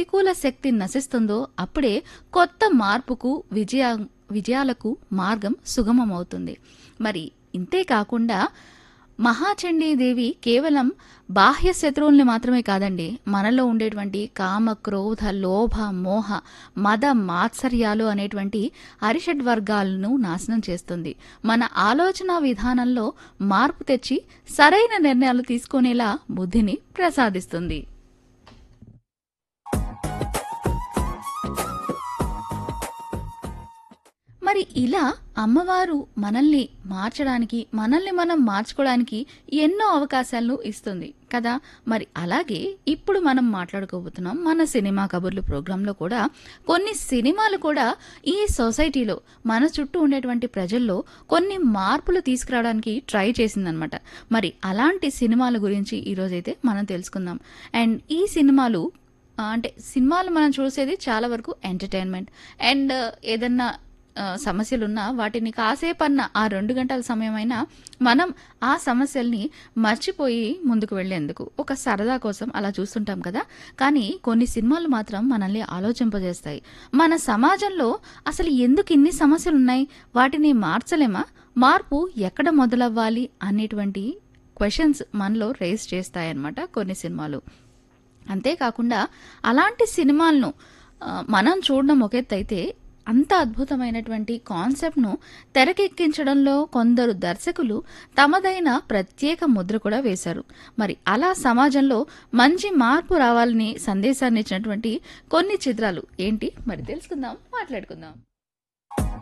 ప్రతికూల శక్తి నశిస్తుందో అప్పుడే కొత్త మార్పుకు విజయ విజయాలకు మార్గం సుగమమవుతుంది మరి ఇంతే కాకుండా మహాచండీదేవి కేవలం బాహ్య శత్రువుల్ని మాత్రమే కాదండి మనలో ఉండేటువంటి కామ క్రోధ లోభ మోహ మద మాత్సర్యాలు అనేటువంటి అరిషడ్ వర్గాలను నాశనం చేస్తుంది మన ఆలోచన విధానంలో మార్పు తెచ్చి సరైన నిర్ణయాలు తీసుకునేలా బుద్ధిని ప్రసాదిస్తుంది మరి ఇలా అమ్మవారు మనల్ని మార్చడానికి మనల్ని మనం మార్చుకోవడానికి ఎన్నో అవకాశాలను ఇస్తుంది కదా మరి అలాగే ఇప్పుడు మనం మాట్లాడుకోబోతున్నాం మన సినిమా కబుర్లు ప్రోగ్రాంలో కూడా కొన్ని సినిమాలు కూడా ఈ సొసైటీలో మన చుట్టూ ఉండేటువంటి ప్రజల్లో కొన్ని మార్పులు తీసుకురావడానికి ట్రై చేసిందనమాట మరి అలాంటి సినిమాల గురించి ఈరోజైతే మనం తెలుసుకుందాం అండ్ ఈ సినిమాలు ఆ, అంటే సినిమాలు మనం చూసేది చాలా వరకు ఎంటర్టైన్మెంట్ అండ్ ఏదన్నా ఆ, సమస్యలున్నా వాటిని కాసేపన్న ఆ రెండు గంటల సమయమైనా మనం ఆ సమస్యల్ని మర్చిపోయి ముందుకు వెళ్లేందుకు ఒక సరదా కోసం అలా చూస్తుంటాం కదా కానీ కొన్ని సినిమాలు మాత్రం మనల్ని ఆలోచింపజేస్తాయి మన సమాజంలో అసలు ఎందుకు ఇన్ని సమస్యలు ఉన్నాయి వాటిని మార్చలేమా మార్పు ఎక్కడ మొదలవ్వాలి అనేటువంటి క్వశ్చన్స్ మనలో రేస్ చేస్తాయన్నమాట కొన్ని సినిమాలు అంతేకాకుండా అలాంటి సినిమాలను ఆ, మనం చూడడం ఒక ఎత్తు అయితే అంత అద్భుతమైనటువంటి కాన్సెప్ట్ను తెరకెక్కించడంలో కొందరు దర్శకులు తమదైన ప్రత్యేక ముద్ర కూడా వేశారు మరి అలా సమాజంలో మంచి మార్పు రావాలని సందేశాన్ని ఇచ్చినటువంటి కొన్ని చిత్రాలు ఏంటి మరి తెలుసుకుందాం మాట్లాడుకుందాం